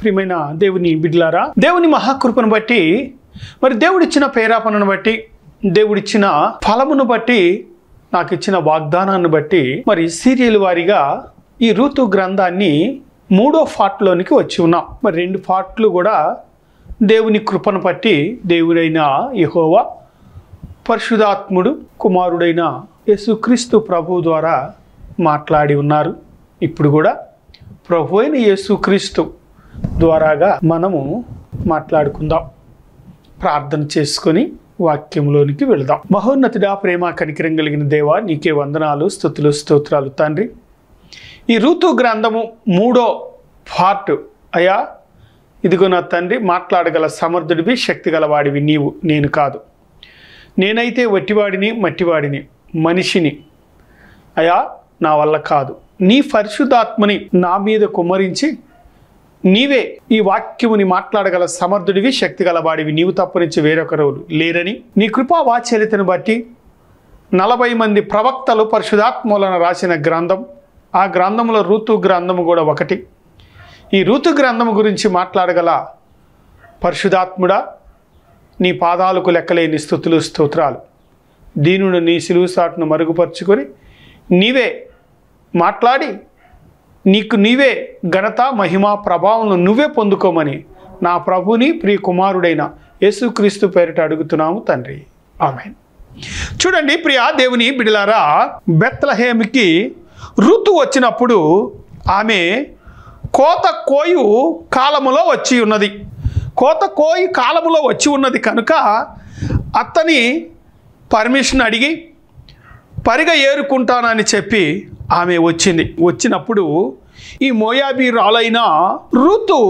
ప్రియమైన దేవుని బిడ్లారా దేవుని మహాకృపను బట్టి మరి దేవుడిచ్చిన పేరాపణను బట్టి దేవుడిచ్చిన ఫలమును బట్టి నాకు ఇచ్చిన వాగ్దానాన్ని బట్టి మరి సీరియల్ వారీగా ఈ ఋతు గ్రంథాన్ని మూడో ఫాట్లోనికి వచ్చి ఉన్నాం మరి రెండు ఫాట్లు కూడా దేవుని కృపను బట్టి దేవుడైన యెహోవా పరిశుధాత్ముడు కుమారుడైన యేసుక్రీస్తు ప్రభు ద్వారా మాట్లాడి ఉన్నారు ఇప్పుడు కూడా ప్రభు అయిన యేసుక్రీస్తు ద్వారాగా మనము మాట్లాడుకుందాం ప్రార్థన చేసుకొని వాక్యంలోనికి వెళదాం మహోన్నతుడా ప్రేమ కనికరం కలిగిన దేవా నీకే వందనాలు స్థుతులు స్తోత్రాలు తండ్రి ఈ ఋతు గ్రంథము మూడో పార్ట్ అయా ఇదిగో నా తండ్రి మాట్లాడగల సమర్థుడివి శక్తి గలవాడివి నీవు నేను కాదు నేనైతే వట్టివాడిని మట్టివాడిని మనిషిని అయా నా వల్ల కాదు నీ పరిశుద్ధాత్మని నా మీద కుమ్మరించి నీవే ఈ వాక్యముని మాట్లాడగల సమర్థుడివి శక్తి గలవాడివి నీవు తప్ప నుంచి వేరొకరు లేరని నీ కృపా వాత్సల్యతను బట్టి నలభై మంది ప్రవక్తలు పరిశుధాత్మలను రాసిన గ్రంథం ఆ గ్రంథంలో ఋతు గ్రంథము కూడా ఒకటి ఈ ఋతు గ్రంథము గురించి మాట్లాడగల పరిశుధాత్ముడా నీ పాదాలకు లెక్కలేని స్థుతులు స్తోత్రాలు దీనుడు నీ సిలువు సాటును మరుగుపరుచుకొని నీవే మాట్లాడి నీకు నీవే ఘనత మహిమ ప్రభావం నువ్వే పొందుకోమని నా ప్రభుని ప్రియ కుమారుడైన యేసుక్రీస్తు పేరిట అడుగుతున్నాము తండ్రి ఆమె చూడండి ప్రియా దేవుని బిడిలారా బెత్లహేమికి ఋతు వచ్చినప్పుడు ఆమె కోత కోయు కాలములో వచ్చి ఉన్నది కోత కోయి కాలములో వచ్చి ఉన్నది కనుక అత్తని పర్మిషన్ అడిగి పరిగ ఏరుకుంటానని చెప్పి ఆమె వచ్చింది వచ్చినప్పుడు ఈ మోయాబీ రాలైన ఋతు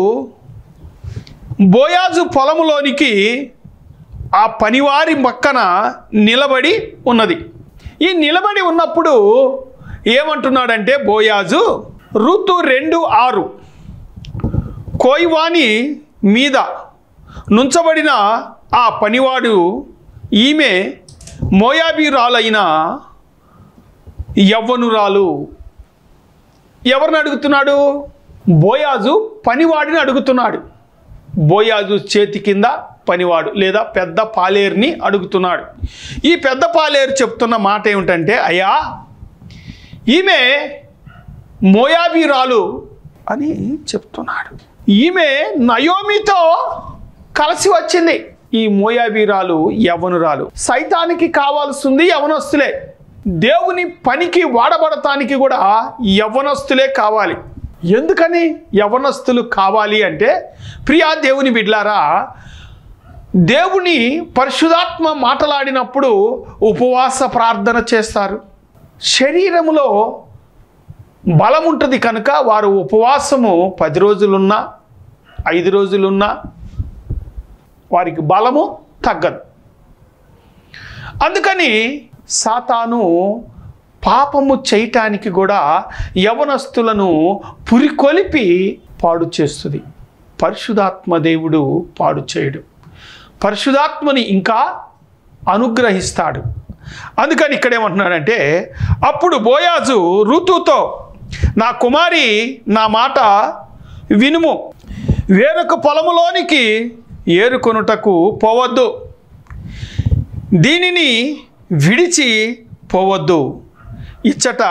బోయాజు పొలములోనికి ఆ పనివారి పక్కన నిలబడి ఉన్నది ఈ నిలబడి ఉన్నప్పుడు ఏమంటున్నాడంటే బోయాజు ఋతు రెండు ఆరు కోయివాని మీద నుంచబడిన ఆ పనివాడు ఈమె మోయాబీరాలైన యవ్వనురాలు ఎవరిని అడుగుతున్నాడు బోయాజు పనివాడిని అడుగుతున్నాడు బోయాజు చేతి కింద పనివాడు లేదా పెద్ద పాలేరుని అడుగుతున్నాడు ఈ పెద్ద పాలేరు చెప్తున్న మాట ఏమిటంటే అయ్యా ఈమె మోయాబీరాలు అని చెప్తున్నాడు ఈమె నయోమితో కలిసి వచ్చింది ఈ మోయాబీరాలు యవనురాలు సైతానికి కావాల్సింది యవనస్తులే దేవుని పనికి వాడబడటానికి కూడా యవనస్తులే కావాలి ఎందుకని యవనస్తులు కావాలి అంటే ప్రియా దేవుని బిడ్లారా దేవుని పరిశుధాత్మ మాట్లాడినప్పుడు ఉపవాస ప్రార్థన చేస్తారు శరీరములో బలం ఉంటుంది కనుక వారు ఉపవాసము పది రోజులున్నా ఐదు రోజులున్నా వారికి బలము తగ్గదు అందుకని సాతాను పాపము చేయటానికి కూడా యవనస్తులను పురికొలిపి పాడు చేస్తుంది పరిశుధాత్మ దేవుడు పాడు చేయడు పరిశుధాత్మని ఇంకా అనుగ్రహిస్తాడు అందుకని ఇక్కడ ఏమంటున్నాడంటే అప్పుడు బోయాజు ఋతుతో నా కుమారి నా మాట వినుము వేరొక పొలములోనికి ఏరుకొనుటకు పోవద్దు దీనిని విడిచి పోవద్దు ఇచ్చట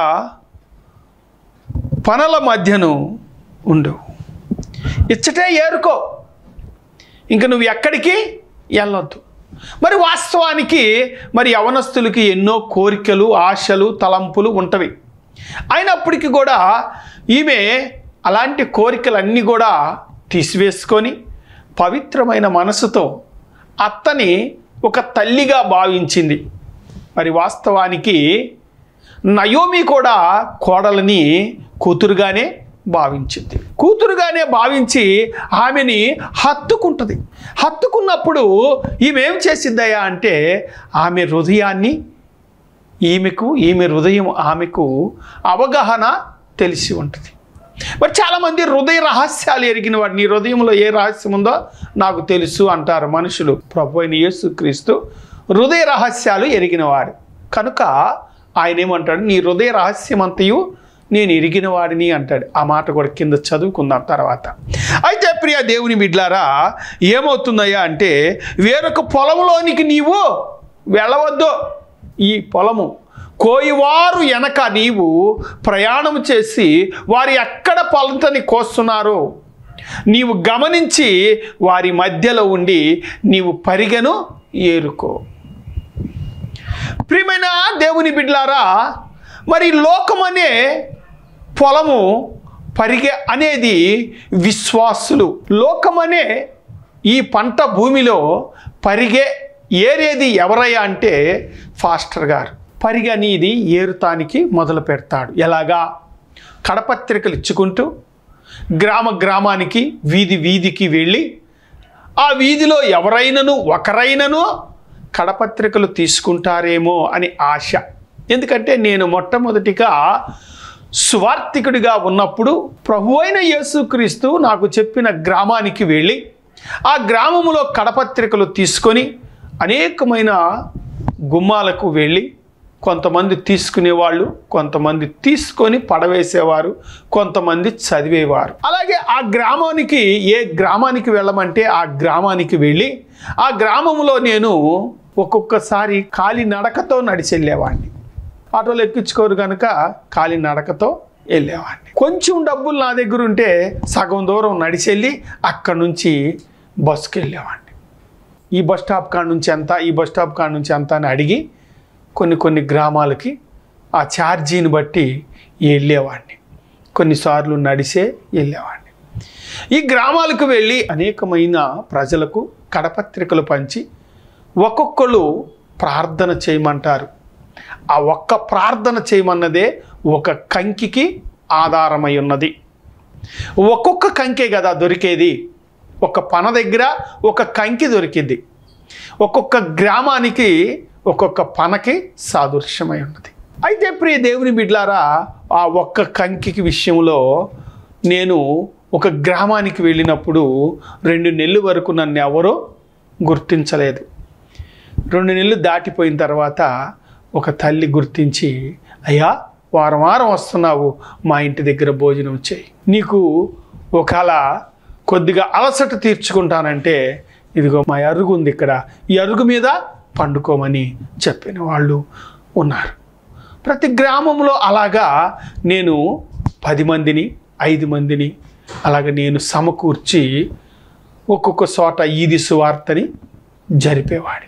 పనల మధ్యను ఉండు ఇచ్చటే ఏరుకో ఇంక నువ్వు ఎక్కడికి వెళ్ళొద్దు మరి వాస్తవానికి మరి యవనస్తులకి ఎన్నో కోరికలు ఆశలు తలంపులు ఉంటవి అయినప్పటికీ కూడా ఈమె అలాంటి కోరికలన్నీ కూడా తీసివేసుకొని పవిత్రమైన మనసుతో అత్తని ఒక తల్లిగా భావించింది మరి వాస్తవానికి నయోమి కూడా కోడలని కూతురుగానే భావించింది కూతురుగానే భావించి ఆమెని హత్తుకుంటుంది హత్తుకున్నప్పుడు ఈమె ఏం చేసిందయ్యా అంటే ఆమె హృదయాన్ని ఈమెకు ఈమె హృదయం ఆమెకు అవగాహన తెలిసి ఉంటుంది మరి చాలామంది హృదయ రహస్యాలు ఎరిగిన వాడు నీ హృదయంలో ఏ రహస్యం ఉందో నాకు తెలుసు అంటారు మనుషులు ప్రభు అయిన యేసుక్రీస్తు హృదయ రహస్యాలు ఎరిగినవాడు కనుక ఆయన ఏమంటాడు నీ హృదయ రహస్యం అంతయు నేను ఎరిగిన వాడిని అంటాడు ఆ మాట కూడా కింద చదువుకుందాం తర్వాత అయితే ప్రియ ప్రియ దేవుని బిడ్లారా ఏమవుతుందయ్యా అంటే వేరొక పొలంలోనికి నీవు వెళ్ళవద్దు ఈ పొలము కోయివారు వెనక నీవు ప్రయాణం చేసి వారి ఎక్కడ పొలంతని కోస్తున్నారో నీవు గమనించి వారి మధ్యలో ఉండి నీవు పరిగెను ఏరుకో ప్రియమైన దేవుని బిడ్లారా మరి లోకమనే పొలము పరిగె అనేది విశ్వాసులు లోకమనే ఈ పంట భూమిలో పరిగె ఏరేది ఎవరయ్యా అంటే ఫాస్టర్ గారు పరిగె అనేది ఏరుతానికి మొదలు పెడతాడు ఎలాగా కడపత్రికలు ఇచ్చుకుంటూ గ్రామ గ్రామానికి వీధి వీధికి వెళ్ళి ఆ వీధిలో ఎవరైనను ఒకరైనను కడపత్రికలు తీసుకుంటారేమో అని ఆశ ఎందుకంటే నేను మొట్టమొదటిగా సువార్థికుడిగా ఉన్నప్పుడు ప్రభు అయిన యేసుక్రీస్తు నాకు చెప్పిన గ్రామానికి వెళ్ళి ఆ గ్రామములో కడపత్రికలు తీసుకొని అనేకమైన గుమ్మాలకు వెళ్ళి కొంతమంది తీసుకునేవాళ్ళు కొంతమంది తీసుకొని పడవేసేవారు కొంతమంది చదివేవారు అలాగే ఆ గ్రామానికి ఏ గ్రామానికి వెళ్ళమంటే ఆ గ్రామానికి వెళ్ళి ఆ గ్రామంలో నేను ఒక్కొక్కసారి కాలి నడకతో నడిచి వెళ్ళేవాడిని ఆటోలు ఎక్కించుకోరు కనుక కాలి నడకతో వెళ్ళేవాడిని కొంచెం డబ్బులు నా దగ్గర ఉంటే సగం దూరం నడిచి వెళ్ళి అక్కడి నుంచి బస్సుకి వెళ్ళేవాడిని ఈ బస్ స్టాప్ కాడ నుంచి ఎంత ఈ బస్ స్టాప్ కాడ నుంచి ఎంత అని అడిగి కొన్ని కొన్ని గ్రామాలకి ఆ ఛార్జీని బట్టి వెళ్ళేవాడిని కొన్నిసార్లు నడిసే వెళ్ళేవాడిని ఈ గ్రామాలకు వెళ్ళి అనేకమైన ప్రజలకు కడపత్రికలు పంచి ఒక్కొక్కరు ప్రార్థన చేయమంటారు ఆ ఒక్క ప్రార్థన చేయమన్నదే ఒక కంకికి ఆధారమై ఉన్నది ఒక్కొక్క కంకే కదా దొరికేది ఒక పన దగ్గర ఒక కంకి దొరికింది ఒక్కొక్క గ్రామానికి ఒక్కొక్క పనకి సాదృశ్యమై ఉన్నది అయితే ప్రియ దేవుని బిడ్లారా ఆ ఒక్క కంకికి విషయంలో నేను ఒక గ్రామానికి వెళ్ళినప్పుడు రెండు నెలలు వరకు నన్ను ఎవరో గుర్తించలేదు రెండు నెలలు దాటిపోయిన తర్వాత ఒక తల్లి గుర్తించి అయ్యా వారం వారం వస్తున్నావు మా ఇంటి దగ్గర భోజనం చేయి నీకు ఒకవేళ కొద్దిగా అలసట తీర్చుకుంటానంటే ఇదిగో మా అరుగు ఉంది ఇక్కడ ఈ అరుగు మీద పండుకోమని చెప్పిన వాళ్ళు ఉన్నారు ప్రతి గ్రామంలో అలాగా నేను పది మందిని ఐదు మందిని అలాగ నేను సమకూర్చి ఒక్కొక్క చోట ఈది సువార్తని జరిపేవాడిని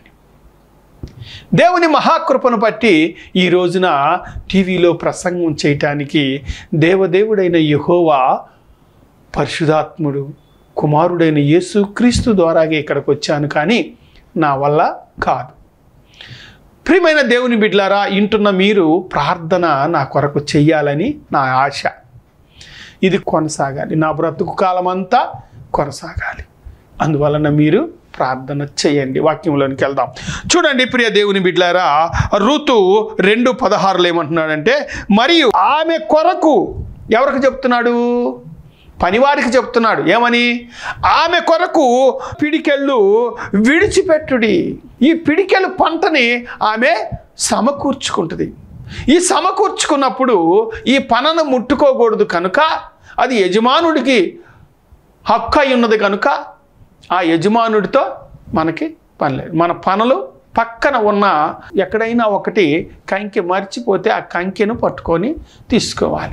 దేవుని మహాకృపను బట్టి ఈ రోజున టీవీలో ప్రసంగం చేయటానికి దేవదేవుడైన యెహోవా పరిశుధాత్ముడు కుమారుడైన యేసు క్రీస్తు ద్వారాగే ఇక్కడికి వచ్చాను కానీ నా వల్ల కాదు ప్రియమైన దేవుని బిడ్లారా ఇంటున్న మీరు ప్రార్థన నా కొరకు చెయ్యాలని నా ఆశ ఇది కొనసాగాలి నా బ్రతుకు కాలమంతా కొనసాగాలి అందువలన మీరు ప్రార్థన చేయండి వాక్యంలోనికి వెళ్దాం చూడండి ప్రియ దేవుని బిడ్లారా ఋతు రెండు పదహారులు ఏమంటున్నాడంటే మరియు ఆమె కొరకు ఎవరికి చెప్తున్నాడు పనివారికి చెప్తున్నాడు ఏమని ఆమె కొరకు పిడికెళ్ళు విడిచిపెట్టుడి ఈ పిడికెలు పంటని ఆమె సమకూర్చుకుంటుంది ఈ సమకూర్చుకున్నప్పుడు ఈ పనను ముట్టుకోకూడదు కనుక అది యజమానుడికి హక్కు అయి ఉన్నది కనుక ఆ యజమానుడితో మనకి పని లేదు మన పనులు పక్కన ఉన్న ఎక్కడైనా ఒకటి కంకి మర్చిపోతే ఆ కంకెను పట్టుకొని తీసుకోవాలి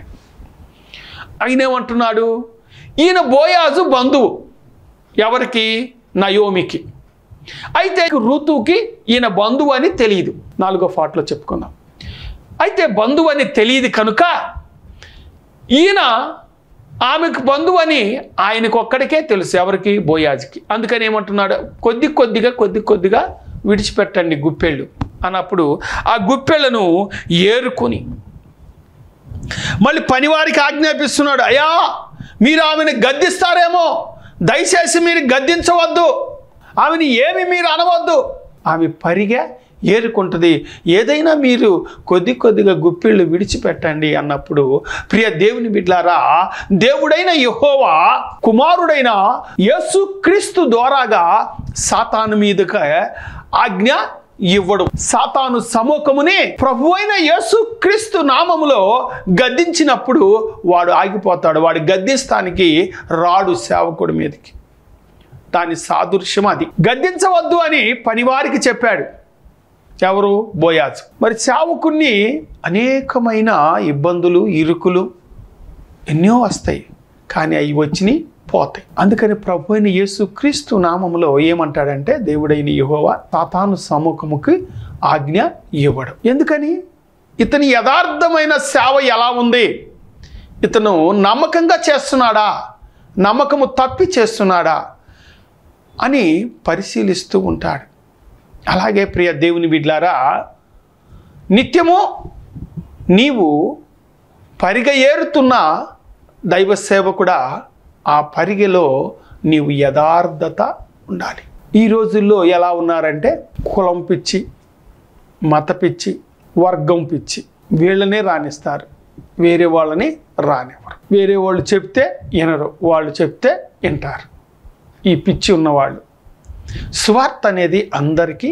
ఆయన ఏమంటున్నాడు ఈయన బోయాజు బంధువు ఎవరికి నయోమికి అయితే ఋతువుకి ఈయన బంధువు అని తెలియదు నాలుగో ఫాట్లో చెప్పుకుందాం అయితే బంధువు అని తెలియదు కనుక ఈయన ఆమెకు బంధువు అని ఆయనకు ఒక్కడికే తెలుసు ఎవరికి బోయాజ్కి అందుకని ఏమంటున్నాడు కొద్ది కొద్దిగా కొద్ది కొద్దిగా విడిచిపెట్టండి గుప్పెళ్ళు అన్నప్పుడు ఆ గుప్పెళ్ళను ఏరుకొని మళ్ళీ పనివారికి ఆజ్ఞాపిస్తున్నాడు అయ్యా మీరు ఆమెను గద్దిస్తారేమో దయచేసి మీరు గద్దించవద్దు ఆమెను ఏమి మీరు అనవద్దు ఆమె పరిగా ఏరుకుంటుంది ఏదైనా మీరు కొద్ది కొద్దిగా గుప్పిళ్ళు విడిచిపెట్టండి అన్నప్పుడు ప్రియ దేవుని బిడ్లారా దేవుడైన యెహోవా కుమారుడైన యేసు క్రీస్తు ద్వారాగా సాతాను మీదక ఆజ్ఞ ఇవ్వడు సాతాను సముఖముని ప్రభు అయిన యేసు క్రీస్తు నామములో గద్దించినప్పుడు వాడు ఆగిపోతాడు వాడి గద్దిస్తానికి రాడు సేవకుడి మీదకి దాని సాదృశ్యం అది గద్దించవద్దు అని పనివారికి చెప్పాడు ఎవరు బోయాజు మరి సేవకుణ్ణి అనేకమైన ఇబ్బందులు ఇరుకులు ఎన్నో వస్తాయి కానీ అవి వచ్చినాయి పోతాయి అందుకని ప్రభు అయిన యేసు క్రీస్తు నామములో ఏమంటాడంటే దేవుడైన యెహోవా తాతాను సముఖముకి ఆజ్ఞ ఇవ్వడం ఎందుకని ఇతని యథార్థమైన సేవ ఎలా ఉంది ఇతను నమ్మకంగా చేస్తున్నాడా నమ్మకము తప్పి చేస్తున్నాడా అని పరిశీలిస్తూ ఉంటాడు అలాగే ప్రియ దేవుని బిడ్లారా నిత్యము నీవు పరిగ ఏరుతున్న దైవ సేవకుడా ఆ పరిగెలో నీవు యథార్థత ఉండాలి ఈ రోజుల్లో ఎలా ఉన్నారంటే కులం పిచ్చి మత పిచ్చి వర్గం పిచ్చి వీళ్ళనే రాణిస్తారు వేరే వాళ్ళని రానివ్వరు వేరే వాళ్ళు చెప్తే వినరు వాళ్ళు చెప్తే వింటారు ఈ పిచ్చి ఉన్నవాళ్ళు స్వార్థ అనేది అందరికీ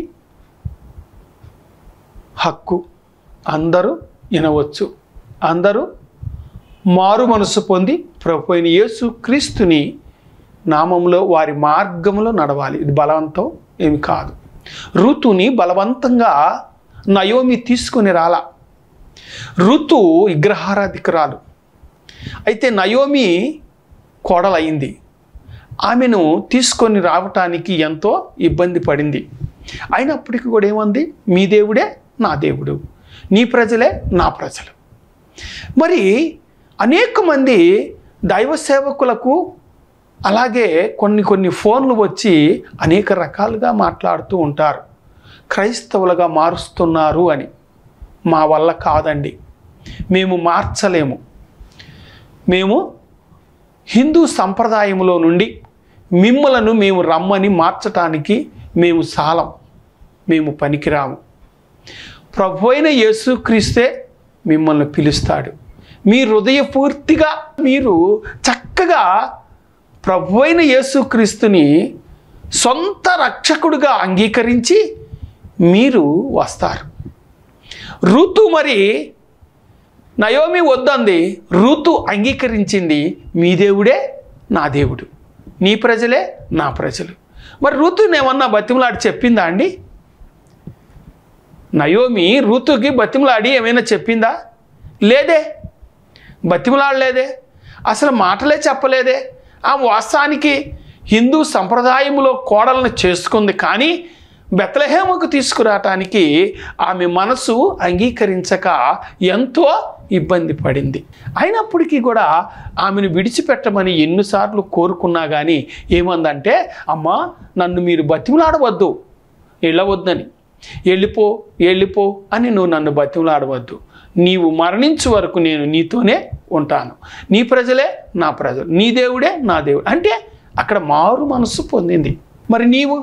హక్కు అందరూ వినవచ్చు అందరూ మారు మనసు పొంది ప్రభు అయిన యేసు క్రీస్తుని నామంలో వారి మార్గంలో నడవాలి ఇది బలవంతం ఏమి కాదు ఋతుని బలవంతంగా నయోమి తీసుకుని రాలా ఋతు విగ్రహారాధికురాలు అయితే నయోమి కోడలైంది ఆమెను తీసుకొని రావటానికి ఎంతో ఇబ్బంది పడింది అయినప్పటికీ కూడా ఏమంది మీ దేవుడే నా దేవుడు నీ ప్రజలే నా ప్రజలు మరి అనేక మంది దైవ సేవకులకు అలాగే కొన్ని కొన్ని ఫోన్లు వచ్చి అనేక రకాలుగా మాట్లాడుతూ ఉంటారు క్రైస్తవులుగా మారుస్తున్నారు అని మా వల్ల కాదండి మేము మార్చలేము మేము హిందూ సంప్రదాయంలో నుండి మిమ్మలను మేము రమ్మని మార్చటానికి మేము సాలం మేము పనికిరాము ప్రభు అయిన యేసుక్రీస్తే మిమ్మల్ని పిలుస్తాడు మీ హృదయపూర్తిగా మీరు చక్కగా ప్రభు అయిన యేసుక్రీస్తుని సొంత రక్షకుడిగా అంగీకరించి మీరు వస్తారు ఋతు మరి నయోమి వద్దంది ఋతు అంగీకరించింది మీ దేవుడే నా దేవుడు నీ ప్రజలే నా ప్రజలు మరి ఋతుని ఏమన్నా బతిమలాడి చెప్పిందా అండి నయోమి ఋతుకి బతిమలాడి ఏమైనా చెప్పిందా లేదే బతిమలాడలేదే అసలు మాటలే చెప్పలేదే ఆ వాస్తవానికి హిందూ సంప్రదాయంలో కోడలను చేసుకుంది కానీ బెత్లహేముకు తీసుకురావటానికి ఆమె మనసు అంగీకరించక ఎంతో ఇబ్బంది పడింది అయినప్పటికీ కూడా ఆమెను విడిచిపెట్టమని ఎన్నిసార్లు కోరుకున్నా కానీ ఏమందంటే అమ్మా నన్ను మీరు బతిమలాడవద్దు వెళ్ళవద్దని వెళ్ళిపో వెళ్ళిపో అని నువ్వు నన్ను బతిమలాడవద్దు నీవు మరణించు వరకు నేను నీతోనే ఉంటాను నీ ప్రజలే నా ప్రజలు నీ దేవుడే నా దేవుడు అంటే అక్కడ మారు మనస్సు పొందింది మరి నీవు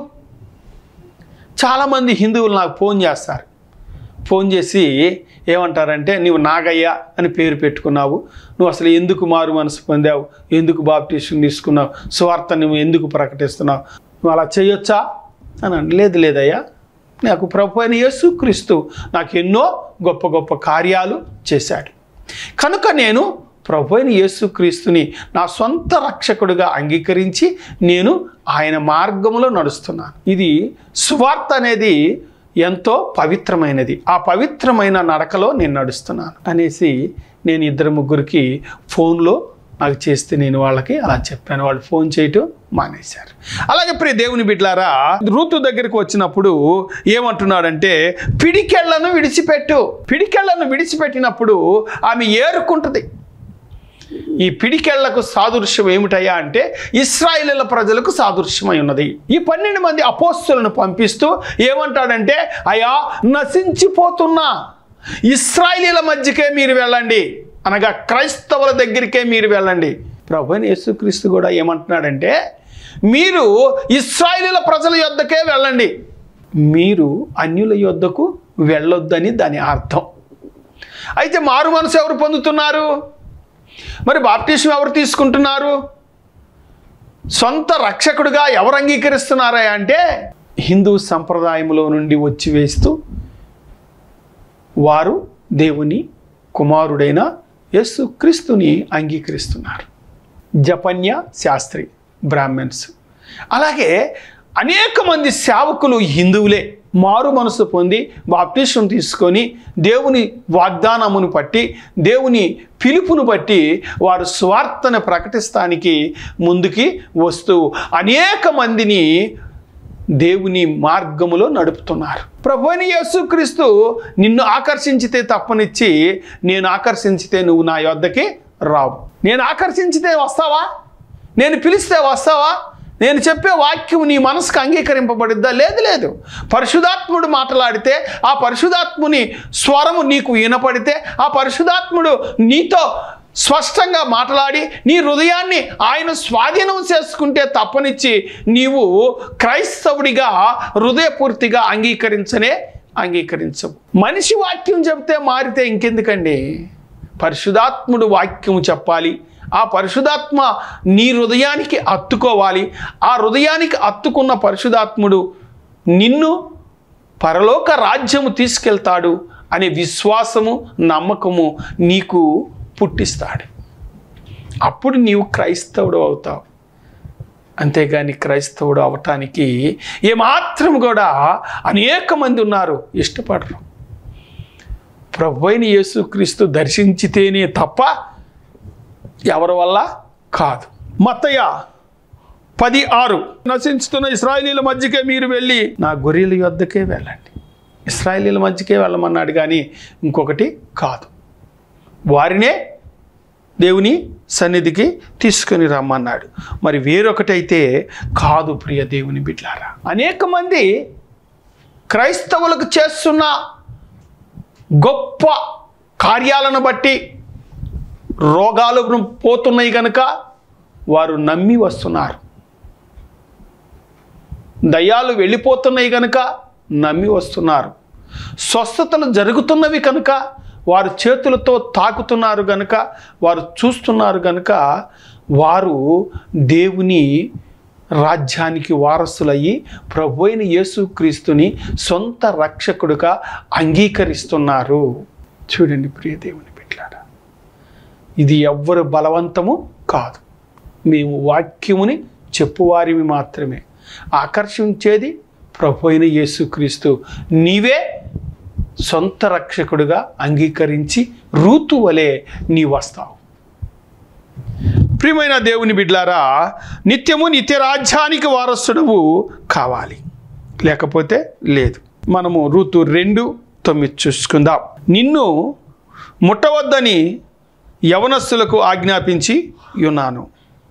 చాలామంది హిందువులు నాకు ఫోన్ చేస్తారు ఫోన్ చేసి ఏమంటారంటే నీవు నాగయ్య అని పేరు పెట్టుకున్నావు నువ్వు అసలు ఎందుకు మారు మనసు పొందావు ఎందుకు బాప్టిషన్ తీసుకున్నావు స్వార్థ నువ్వు ఎందుకు ప్రకటిస్తున్నావు నువ్వు అలా చేయొచ్చా అని అన్- లేదు లేదయ్యా నాకు ప్రభు అయిన యేసుక్రీస్తు నాకు ఎన్నో గొప్ప గొప్ప కార్యాలు చేశాడు కనుక నేను ప్రభు అయిన యేసుక్రీస్తుని నా సొంత రక్షకుడిగా అంగీకరించి నేను ఆయన మార్గంలో నడుస్తున్నాను ఇది సువార్త అనేది ఎంతో పవిత్రమైనది ఆ పవిత్రమైన నడకలో నేను నడుస్తున్నాను అనేసి నేను ఇద్దరు ముగ్గురికి ఫోన్లో నాకు చేస్తే నేను వాళ్ళకి అలా చెప్పాను వాళ్ళు ఫోన్ చేయటం మానేశారు అలాగే ప్రియ దేవుని బిడ్లారా ఋతు దగ్గరికి వచ్చినప్పుడు ఏమంటున్నాడంటే పిడికెళ్లను విడిచిపెట్టు పిడికెళ్లను విడిచిపెట్టినప్పుడు ఆమె ఏరుకుంటుంది ఈ పిడికెళ్లకు సాదృశ్యం ఏమిటయ్యా అంటే ఇస్రాయిలీల ప్రజలకు సాదృశ్యమై ఉన్నది ఈ పన్నెండు మంది అపోస్తులను పంపిస్తూ ఏమంటాడంటే అయా నశించిపోతున్నా ఇస్రాయిలీల మధ్యకే మీరు వెళ్ళండి అనగా క్రైస్తవుల దగ్గరికే మీరు వెళ్ళండి ప్రభు అయిన యేసుక్రీస్తు కూడా ఏమంటున్నాడంటే మీరు ఇస్రాయిలీల ప్రజల యొద్దకే వెళ్ళండి మీరు అన్యుల యొద్దకు వెళ్ళొద్దని దాని అర్థం అయితే మారు మనసు ఎవరు పొందుతున్నారు మరి బాప్టిజం ఎవరు తీసుకుంటున్నారు సొంత రక్షకుడిగా ఎవరు అంగీకరిస్తున్నారా అంటే హిందూ సంప్రదాయంలో నుండి వచ్చి వేస్తూ వారు దేవుని కుమారుడైన యేసు క్రీస్తుని అంగీకరిస్తున్నారు జపన్య శాస్త్రి బ్రాహ్మణ్స్ అలాగే అనేక మంది సేవకులు హిందువులే మారు మనసు పొంది బాప్టిష్టం తీసుకొని దేవుని వాగ్దానమును బట్టి దేవుని పిలుపును బట్టి వారు స్వార్థను ప్రకటిస్తానికి ముందుకి వస్తూ అనేక మందిని దేవుని మార్గములో నడుపుతున్నారు ప్రభుని యేసుక్రీస్తు నిన్ను ఆకర్షించితే తప్పనిచ్చి నేను ఆకర్షించితే నువ్వు నా యొద్దకి రావు నేను ఆకర్షించితే వస్తావా నేను పిలిస్తే వస్తావా నేను చెప్పే వాక్యం నీ మనసుకు అంగీకరింపబడిద్దా లేదు లేదు పరిశుధాత్ముడు మాట్లాడితే ఆ పరిశుధాత్ముని స్వరము నీకు వినపడితే ఆ పరిశుధాత్ముడు నీతో స్పష్టంగా మాట్లాడి నీ హృదయాన్ని ఆయన స్వాధీనం చేసుకుంటే తప్పనిచ్చి నీవు క్రైస్తవుడిగా హృదయపూర్తిగా అంగీకరించనే అంగీకరించవు మనిషి వాక్యం చెప్తే మారితే ఇంకెందుకండి పరిశుధాత్ముడు వాక్యం చెప్పాలి ఆ పరిశుధాత్మ నీ హృదయానికి అత్తుకోవాలి ఆ హృదయానికి అత్తుకున్న పరిశుధాత్ముడు నిన్ను పరలోక రాజ్యము తీసుకెళ్తాడు అనే విశ్వాసము నమ్మకము నీకు పుట్టిస్తాడు అప్పుడు నీవు క్రైస్తవుడు అవుతావు అంతేగాని క్రైస్తవుడు అవటానికి ఏమాత్రం కూడా అనేక మంది ఉన్నారు ఇష్టపడరు ప్రభు అయిన యేసుక్రీస్తు దర్శించితేనే తప్ప ఎవరి వల్ల కాదు మత్తయ్య పది ఆరు నశించుతున్న ఇస్రాయలీల మధ్యకే మీరు వెళ్ళి నా గొర్రెల యొద్దకే వెళ్ళండి ఇస్రాయలీల మధ్యకే వెళ్ళమన్నాడు కానీ ఇంకొకటి కాదు వారినే దేవుని సన్నిధికి తీసుకొని రమ్మన్నాడు మరి వేరొకటైతే కాదు ప్రియ దేవుని బిడ్లారా అనేక మంది క్రైస్తవులకు చేస్తున్న గొప్ప కార్యాలను బట్టి రోగాలు పోతున్నాయి కనుక వారు నమ్మి వస్తున్నారు దయ్యాలు వెళ్ళిపోతున్నాయి కనుక నమ్మి వస్తున్నారు స్వస్థతలు జరుగుతున్నవి కనుక వారు చేతులతో తాకుతున్నారు కనుక వారు చూస్తున్నారు కనుక వారు దేవుని రాజ్యానికి వారసులయ్యి ప్రభు అయిన యేసుక్రీస్తుని సొంత రక్షకుడుగా అంగీకరిస్తున్నారు చూడండి ప్రియ దేవుని బిడ్డలారా ఇది ఎవ్వరు బలవంతము కాదు మేము వాక్యముని చెప్పువారివి మాత్రమే ఆకర్షించేది ప్రభు అయిన యేసుక్రీస్తు నీవే సొంత రక్షకుడుగా అంగీకరించి రూతు వలె నీ వస్తావు ప్రియమైన దేవుని బిడ్లారా నిత్యము నిత్య రాజ్యానికి వారసుడవు కావాలి లేకపోతే లేదు మనము ఋతు రెండు తొమ్మిది చూసుకుందాం నిన్ను ముట్టవద్దని యవనస్సులకు ఆజ్ఞాపించి ఉన్నాను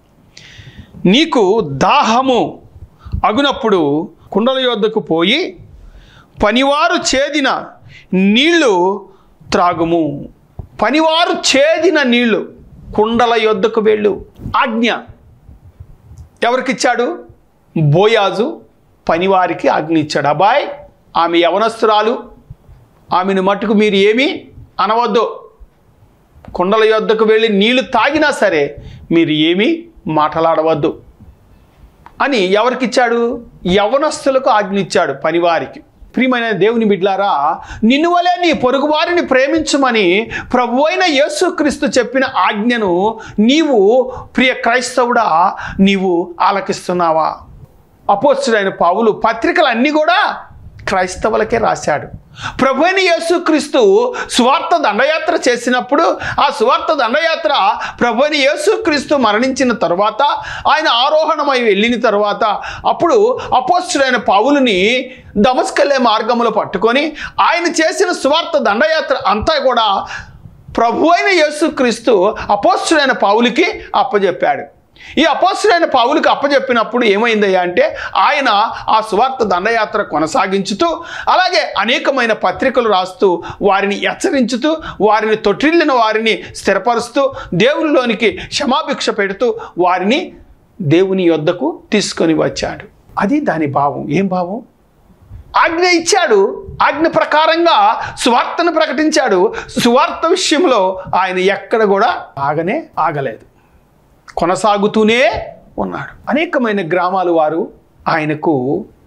నీకు దాహము అగునప్పుడు కుండల యొద్దకు పోయి పనివారు చేదిన నీళ్లు త్రాగుము పనివారు చేదిన నీళ్లు కుండల యొద్దకు వెళ్ళు ఆజ్ఞ ఎవరికిచ్చాడు బోయాజు పనివారికి ఆజ్ఞ ఇచ్చాడు అబ్బాయ్ ఆమె యవనస్తురాలు ఆమెను మట్టుకు మీరు ఏమీ అనవద్దు కుండల యొద్దకు వెళ్ళి నీళ్లు తాగినా సరే మీరు ఏమీ మాట్లాడవద్దు అని ఎవరికిచ్చాడు యవనస్తులకు ఆజ్ఞ ఇచ్చాడు పనివారికి ప్రియమైన దేవుని బిడ్లారా నిన్ను వలే నీ పొరుగువారిని ప్రేమించమని ప్రభు అయిన యేసుక్రీస్తు చెప్పిన ఆజ్ఞను నీవు ప్రియ క్రైస్తవుడా నీవు ఆలకిస్తున్నావా అపోస్తుడైన పావులు పత్రికలన్నీ కూడా క్రైస్తవులకే రాశాడు ప్రభు అయిన యేసుక్రీస్తు సువార్త దండయాత్ర చేసినప్పుడు ఆ సువార్త దండయాత్ర ప్రభు అయిన యేసుక్రీస్తు మరణించిన తర్వాత ఆయన ఆరోహణమై వెళ్ళిన తర్వాత అప్పుడు అపోస్తుడైన పావులని దమస్కల్లే మార్గంలో పట్టుకొని ఆయన చేసిన సువార్త దండయాత్ర అంతా కూడా ప్రభు అయిన యేసుక్రీస్తు అపోస్తుడైన పావులకి అప్పజెప్పాడు ఈ అపోస్తుడైన పావులకు అప్పజెప్పినప్పుడు ఏమైందయ్యా అంటే ఆయన ఆ సువార్త దండయాత్ర కొనసాగించుతూ అలాగే అనేకమైన పత్రికలు రాస్తూ వారిని హెచ్చరించుతూ వారిని తొట్టిల్లిన వారిని స్థిరపరుస్తూ దేవునిలోనికి క్షమాభిక్ష పెడుతూ వారిని దేవుని యొద్దకు తీసుకొని వచ్చాడు అది దాని భావం ఏం భావం ఆజ్ఞ ఇచ్చాడు ఆజ్ఞ ప్రకారంగా సువార్తను ప్రకటించాడు సువార్త విషయంలో ఆయన ఎక్కడ కూడా ఆగనే ఆగలేదు కొనసాగుతూనే ఉన్నాడు అనేకమైన గ్రామాలు వారు ఆయనకు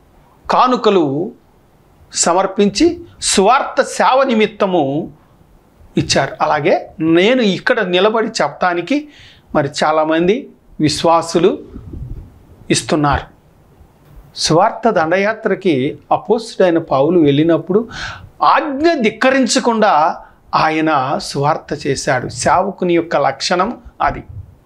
కానుకలు సమర్పించి స్వార్థ సేవ నిమిత్తము ఇచ్చారు అలాగే నేను ఇక్కడ నిలబడి చెప్పటానికి మరి చాలామంది విశ్వాసులు ఇస్తున్నారు స్వార్థ దండయాత్రకి అపోస్తుడైన పావులు వెళ్ళినప్పుడు ఆజ్ఞ ధిక్కరించకుండా ఆయన స్వార్థ చేశాడు సేవకుని యొక్క లక్షణం అది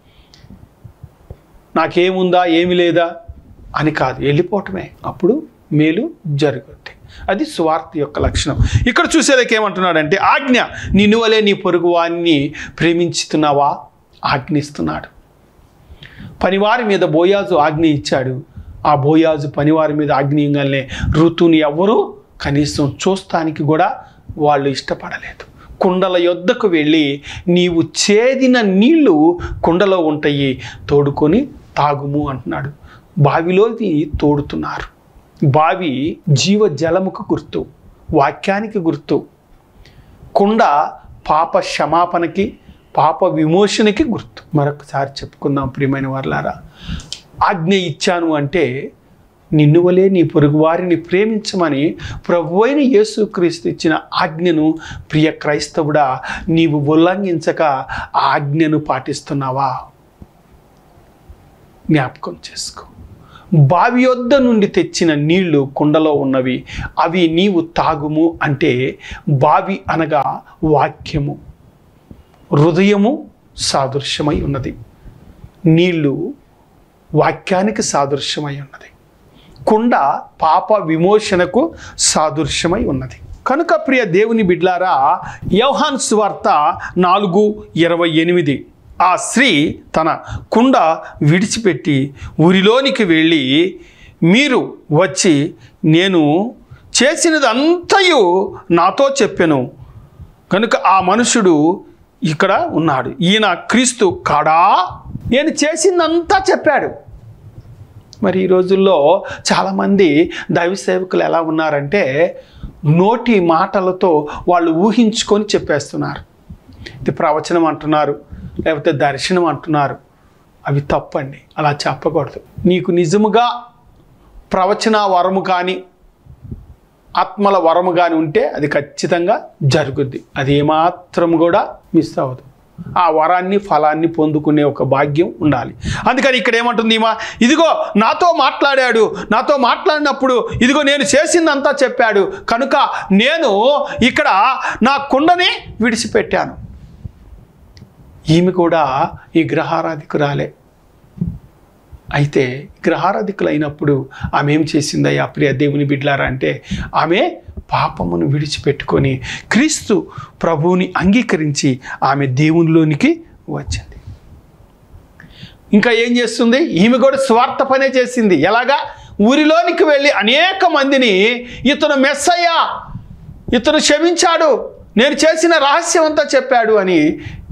నాకేముందా ఏమి లేదా అని కాదు వెళ్ళిపోవటమే అప్పుడు మేలు జరుగుద్ది అది స్వార్థ యొక్క లక్షణం ఇక్కడ చూసేదానికి ఏమంటున్నాడంటే ఆజ్ఞ నిన్ను వలే నీ పొరుగు వారిని ప్రేమించుతున్నావా ఆజ్ఞిస్తున్నాడు పనివారి మీద బోయాజు ఆజ్ఞ ఇచ్చాడు ఆ బోయాజు పనివారి మీద ఆజ్ఞయంగానే ఋతుని ఎవ్వరూ కనీసం చూస్తానికి కూడా వాళ్ళు ఇష్టపడలేదు కుండల యొద్దకు వెళ్ళి నీవు చేదిన నీళ్లు కుండలో ఉంటాయి తోడుకొని తాగుము అంటున్నాడు బావిలోకి తోడుతున్నారు బావి జీవ జలముకు గుర్తు వాక్యానికి గుర్తు కుండ పాప క్షమాపణకి పాప విమోచనకి గుర్తు మరొకసారి చెప్పుకుందాం ప్రియమైన వారులారా ఆజ్ఞ ఇచ్చాను అంటే నిన్ను వలే నీ పొరుగువారిని ప్రేమించమని ప్రభు అయిన యేసుక్రీస్తు ఇచ్చిన ఆజ్ఞను ప్రియ క్రైస్తవుడా నీవు ఉల్లంఘించక ఆ ఆజ్ఞను పాటిస్తున్నావా జ్ఞాపకం చేసుకో బావి యొద్ద నుండి తెచ్చిన నీళ్లు కుండలో ఉన్నవి అవి నీవు తాగుము అంటే బావి అనగా వాక్యము హృదయము సాదృశ్యమై ఉన్నది నీళ్లు వాక్యానికి సాదృశ్యమై ఉన్నది కుండ పాప విమోచనకు సాదృశ్యమై ఉన్నది కనుక ప్రియ దేవుని బిడ్లారా యోహాన్ సువార్త నాలుగు ఇరవై ఎనిమిది ఆ స్త్రీ తన కుండ విడిచిపెట్టి ఊరిలోనికి వెళ్ళి మీరు వచ్చి నేను చేసినది అంతయు నాతో చెప్పెను కనుక ఆ మనుషుడు ఇక్కడ ఉన్నాడు ఈయన క్రీస్తు కాడా నేను చేసిందంతా చెప్పాడు మరి ఈ రోజుల్లో చాలామంది దైవ సేవకులు ఎలా ఉన్నారంటే నోటి మాటలతో వాళ్ళు ఊహించుకొని చెప్పేస్తున్నారు ఇది ప్రవచనం అంటున్నారు లేకపోతే దర్శనం అంటున్నారు అవి తప్పండి అలా చెప్పకూడదు నీకు నిజముగా ప్రవచన వరము కానీ ఆత్మల వరము కానీ ఉంటే అది ఖచ్చితంగా జరుగుద్ది అది ఏమాత్రం కూడా మిస్ అవ్వదు ఆ వరాన్ని ఫలాన్ని పొందుకునే ఒక భాగ్యం ఉండాలి అందుకని ఇక్కడ ఏమంటుంది ఈమా ఇదిగో నాతో మాట్లాడాడు నాతో మాట్లాడినప్పుడు ఇదిగో నేను చేసిందంతా చెప్పాడు కనుక నేను ఇక్కడ నా కుండని విడిచిపెట్టాను ఈమె కూడా ఈ గ్రహారాధికురాలే అయితే గ్రహారాధికులు అయినప్పుడు ఆమె ఏం చేసిందయ్యా ప్రియ దేవుని బిడ్లారా అంటే ఆమె పాపమును విడిచిపెట్టుకొని క్రీస్తు ప్రభువుని అంగీకరించి ఆమె దేవునిలోనికి వచ్చింది ఇంకా ఏం చేస్తుంది ఈమె కూడా స్వార్థ పనే చేసింది ఎలాగా ఊరిలోనికి వెళ్ళి అనేక మందిని ఇతను మెస్సయ్యా ఇతను క్షమించాడు నేను చేసిన రహస్యం అంతా చెప్పాడు అని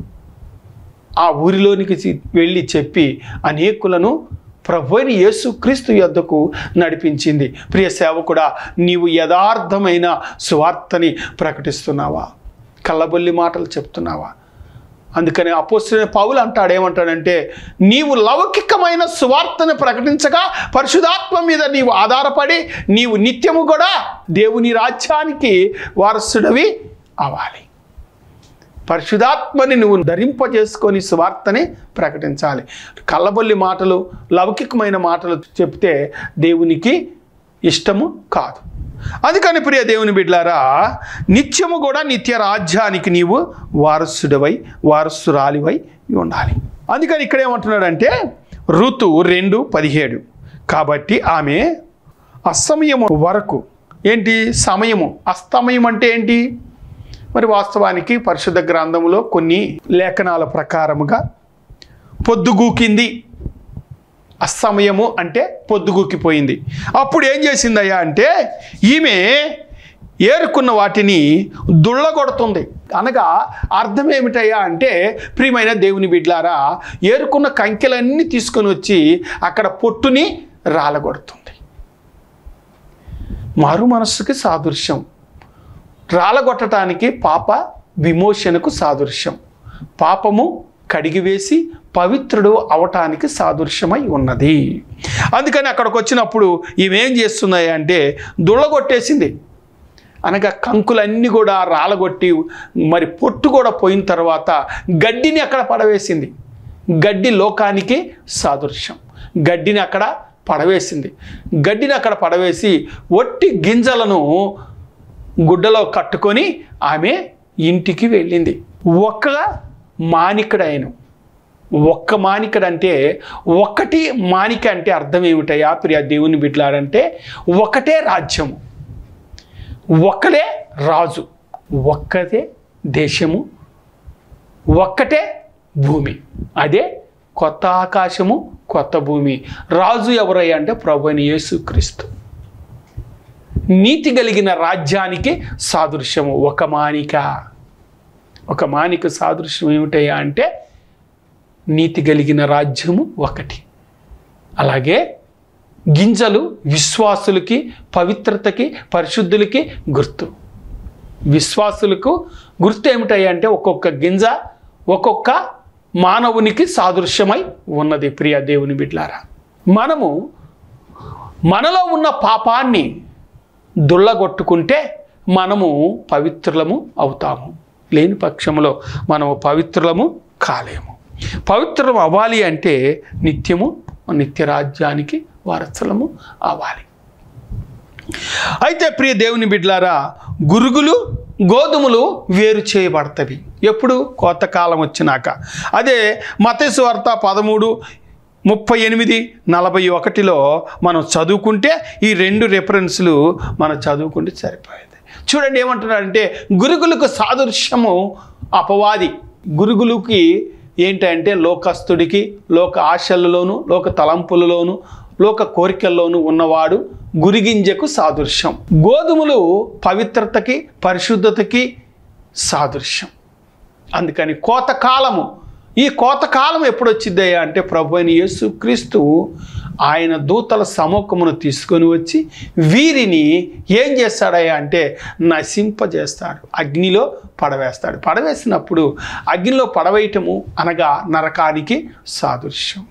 ఆ ఊరిలోనికి చి- వెళ్ళి చెప్పి అనేకులను ప్రభుని యేసు క్రీస్తు యొద్దకు నడిపించింది ప్రియ సేవకుడా నీవు యథార్థమైన సువార్తని ప్రకటిస్తున్నావా కళ్ళబొల్లి మాటలు చెప్తున్నావా అందుకని అపోస్తున్న పౌలు అంటాడు ఏమంటాడంటే నీవు లౌకికమైన సువార్తను ప్రకటించగా పరిశుధాత్మ మీద నీవు ఆధారపడి నీవు నిత్యము కూడా దేవుని రాజ్యానికి వారసుడవి అవ్వాలి పరిశుధాత్మని నువ్వు ధరింపజేసుకొని సువార్తని ప్రకటించాలి కళ్ళబొల్లి మాటలు లౌకికమైన మాటలు చెప్తే దేవునికి ఇష్టము కాదు అందుకని ప్రియ దేవుని బిడ్లారా నిత్యము కూడా నిత్య రాజ్యానికి నీవు వారసుడివై వారసురాలివై ఉండాలి అందుకని ఇక్కడ ఏమంటున్నాడంటే ఋతు రెండు పదిహేడు కాబట్టి ఆమె అస్తమయము వరకు ఏంటి సమయము అస్తమయం అంటే ఏంటి మరి వాస్తవానికి పరిశుద్ధ గ్రంథంలో కొన్ని లేఖనాల ప్రకారముగా పొద్దుగూకింది అస్తమయము అంటే పొద్దుగూకిపోయింది అప్పుడు ఏం చేసిందయ్యా అంటే ఈమె ఏరుకున్న వాటిని దుళ్ళగొడుతుంది అనగా అర్థం ఏమిటయ్యా అంటే ప్రియమైన దేవుని బిడ్లారా ఏరుకున్న కంకెలన్నీ తీసుకొని వచ్చి అక్కడ పొట్టుని రాలగొడుతుంది మారు మనస్సుకి సాదృశ్యం రాలగొట్టడానికి పాప విమోచనకు సాదృశ్యం పాపము కడిగివేసి పవిత్రుడు అవటానికి సాదృశ్యమై ఉన్నది అందుకని అక్కడికి వచ్చినప్పుడు ఇవేం చేస్తున్నాయి అంటే దుళ్ళగొట్టేసింది అనగా కంకులన్నీ కూడా రాలగొట్టి మరి పొట్టు కూడా పోయిన తర్వాత గడ్డిని అక్కడ పడవేసింది గడ్డి లోకానికి సాదృశ్యం గడ్డిని అక్కడ పడవేసింది గడ్డిని అక్కడ పడవేసి ఒట్టి గింజలను గుడ్డలో కట్టుకొని ఆమె ఇంటికి వెళ్ళింది ఒక్క మానికడైన ఒక్క మానికడు అంటే ఒక్కటి మానిక అంటే అర్థం ఏమిటయా ప్రియ దేవుని బిడ్లాడంటే ఒకటే రాజ్యము ఒక్కడే రాజు ఒక్కటే దేశము ఒక్కటే భూమి అదే కొత్త ఆకాశము కొత్త భూమి రాజు ఎవరయ్యా అంటే ప్రభు అని యేసుక్రీస్తు నీతి కలిగిన రాజ్యానికి సాదృశ్యము ఒక మానిక ఒక మానిక సాదృశ్యం ఏమిటయ్యా అంటే నీతి కలిగిన రాజ్యము ఒకటి అలాగే గింజలు విశ్వాసులకి పవిత్రతకి పరిశుద్ధులకి గుర్తు విశ్వాసులకు గుర్తు ఏమిటయ్యా అంటే ఒక్కొక్క గింజ ఒక్కొక్క మానవునికి సాదృశ్యమై ఉన్నది ప్రియ దేవుని బిడ్లారా మనము మనలో ఉన్న పాపాన్ని దుళ్ళగొట్టుకుంటే మనము పవిత్రులము అవుతాము లేని పక్షంలో మనము పవిత్రులము కాలేము పవిత్రం అవ్వాలి అంటే నిత్యము నిత్యరాజ్యానికి వారసులము అవ్వాలి అయితే ప్రియ దేవుని బిడ్లారా గురుగులు గోధుమలు వేరు చేయబడతవి ఎప్పుడు కోత కాలం వచ్చినాక అదే మతేసు వార్త పదమూడు ముప్పై ఎనిమిది నలభై ఒకటిలో మనం చదువుకుంటే ఈ రెండు రెఫరెన్స్లు మనం చదువుకుంటే సరిపోయేది చూడండి ఏమంటున్నారంటే గురుగులకు సాదృశ్యము అపవాది గురుగులకి ఏంటంటే లోకస్తుడికి లోక ఆశలలోను లోక తలంపులలోను లోక కోరికల్లోనూ ఉన్నవాడు గురిగింజకు సాదృశ్యం గోధుమలు పవిత్రతకి పరిశుద్ధతకి సాదృశ్యం అందుకని కోతకాలము ఈ కోతకాలం ఎప్పుడు వచ్చిద్దయ్యా అంటే ప్రభు అయిన యేసుక్రీస్తు ఆయన దూతల సముఖమును తీసుకొని వచ్చి వీరిని ఏం చేస్తాడయ్యా అంటే నశింపజేస్తాడు అగ్నిలో పడవేస్తాడు పడవేసినప్పుడు అగ్నిలో పడవేయటము అనగా నరకానికి సాదృశ్యము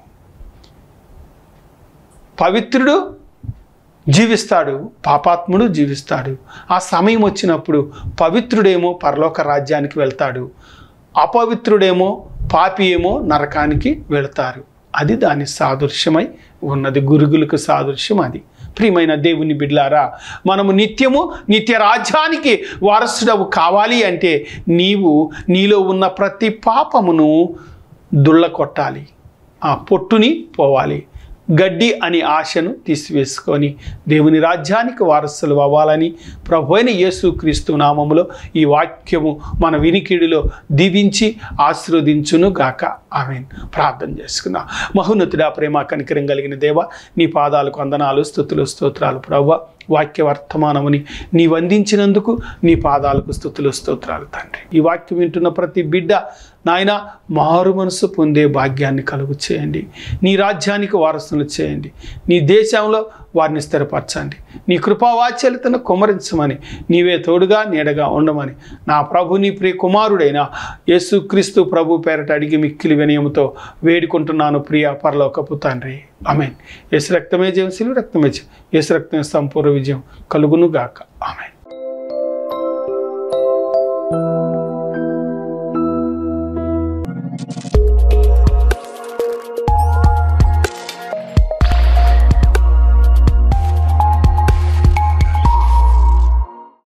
పవిత్రుడు జీవిస్తాడు పాపాత్ముడు జీవిస్తాడు ఆ సమయం వచ్చినప్పుడు పవిత్రుడేమో పరలోక రాజ్యానికి వెళ్తాడు అపవిత్రుడేమో పాపి ఏమో నరకానికి వెళతారు అది దాని సాదృశ్యమై ఉన్నది గురుగులకు సాదృశ్యం అది ప్రియమైన దేవుని బిడ్లారా మనము నిత్యము నిత్య రాజ్యానికి వారసుడవు కావాలి అంటే నీవు నీలో ఉన్న ప్రతి పాపమును దుళ్ళ కొట్టాలి ఆ పొట్టుని పోవాలి గడ్డి అని ఆశను తీసివేసుకొని దేవుని రాజ్యానికి వారసులు అవ్వాలని ప్రభు అయిన యేసుక్రీస్తు నామములో ఈ వాక్యము మన వినికిడిలో దీవించి ఆశీర్వదించును గాక ఆమెన్ ప్రార్థన చేసుకుందాం మహోన్నతుడా ప్రేమ కనికరం కలిగిన దేవ నీ పాదాలకు వందనాలు స్థుతులు స్తోత్రాలు ప్రభు వాక్య వర్తమానముని నీవు అందించినందుకు నీ పాదాలకు స్థుతులు స్తోత్రాలు తండ్రి ఈ వాక్యం వింటున్న ప్రతి బిడ్డ నాయన మారు మనసు పొందే భాగ్యాన్ని కలుగు చేయండి నీ రాజ్యానికి వారసులు చేయండి నీ దేశంలో వారిని స్థిరపరచండి నీ కృపావాచ్యలతను కుమరించమని నీవే తోడుగా నీడగా ఉండమని నా ప్రభు నీ ప్రియ కుమారుడైన యేసుక్రీస్తు ప్రభు పేరట అడిగి మిక్కిలి వినయముతో వేడుకుంటున్నాను ప్రియ పరలోకపు తండ్రి అమెన్ యేసు రక్తమే జయం సిలువ రక్తమే జయం యేసు రక్తమే సంపూర్ణ విజయం కలుగును గాక ఆమెన్